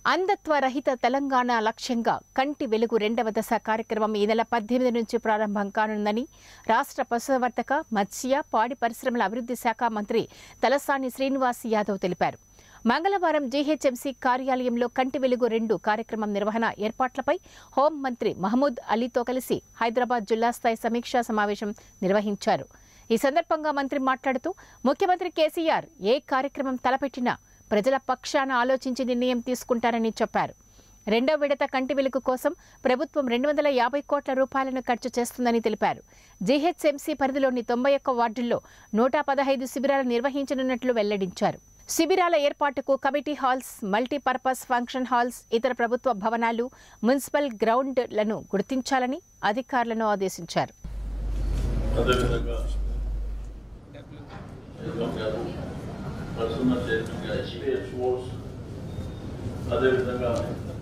అంధత్వ రహిత తెలంగాణ లక్ష్యంగా కంటి వెలుగు రెండవ దశ కార్యక్రమం ఈ నెల పద్దెనిమిది నుంచి ప్రారంభం కానుందని రాష్ట్ర పశుసంవర్ధక మత్స్య పాడి పరిశ్రమల అభివృద్ధి శాఖ మంత్రి తలసాని శ్రీనివాస్ యాదవ్ తెలిపారు మంగళవారం జీహెచ్ఎంసీ కార్యాలయంలో కంటి వెలుగు రెండు కార్యక్రమం నిర్వహణ ఏర్పాట్లపై హోంమంత్రి మహమూద్ అలీతో కలిసి హైదరాబాద్ జిల్లా స్థాయి సమీక్షా సమావేశం నిర్వహించారు ఈ సందర్భంగా మంత్రి మాట్లాడుతూ ముఖ్యమంత్రి కేసీఆర్ ఏ కార్యక్రమం తలపెట్టినా ప్రజల పక్షాన ఆలోచించి నిర్ణయం తీసుకుంటారని చెప్పారు రెండో విడత కంటి వెలుగు కోసం ప్రభుత్వం రెండు వందల యాభై కోట్ల రూపాయలను ఖర్చు చేస్తుందని తెలిపారు జీహెచ్ఎంసీ పరిధిలోని తొంభై ఒక్క వార్డుల్లో నూట పదహైదు శిబిరాలు నిర్వహించనున్నట్లు వెల్లడించారు శిబిరాల ఏర్పాటుకు committee halls multipurpose function halls ఇతర ప్రభుత్వ భవనాలు మున్సిపల్ గ్రౌండ్లను గుర్తించాలని అధికారులను ఆదేశించారు అదేవిధంగా నిజాం గారు పర్సనల్ చైర్మన్గా ఎస్పీఎస్ ఫోర్స్ అదేవిధంగా